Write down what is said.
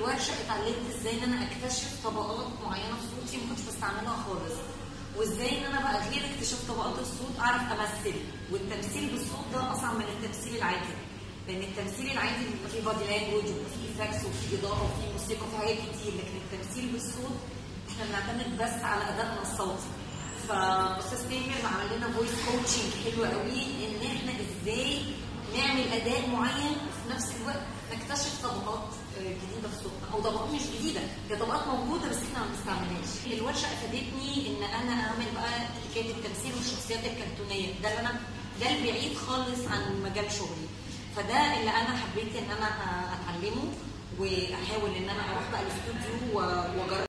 الورشه اتعلمت ازاي ان انا اكتشف طبقات معينه في صوتي ما كنتش بستعملها خالص وازاي ان انا بقى غير اكتشاف طبقات الصوت اعرف امثل والتمثيل بالصوت ده اصعب من التمثيل العادي لان التمثيل العادي بيبقى فيه بادي لانجوج وبيبقى فيه افكتس وفيه اضاءه وفيه موسيقى وفيه حاجات كتير لكن التمثيل بالصوت احنا بنعتمد بس على ادائنا الصوتي فاستاذ تامر عمل لنا فويس كوتشنج حلو قوي ان احنا ازاي نعمل اداء معين وفي نفس الوقت نكتشف طبقات آه، جديده في صوتنا او طبقات مش جديده هي طبقات موجوده بس احنا ما بنستعملهاش الورشه افادتني ان انا اعمل بقى حكايه التمثيل والشخصيات الكرتونيه ده اللي انا ده البعيد خالص عن مجال شغلي فده اللي انا حبيت ان انا آه، اتعلمه واحاول ان انا اروح بقى الاستوديو و- واجرب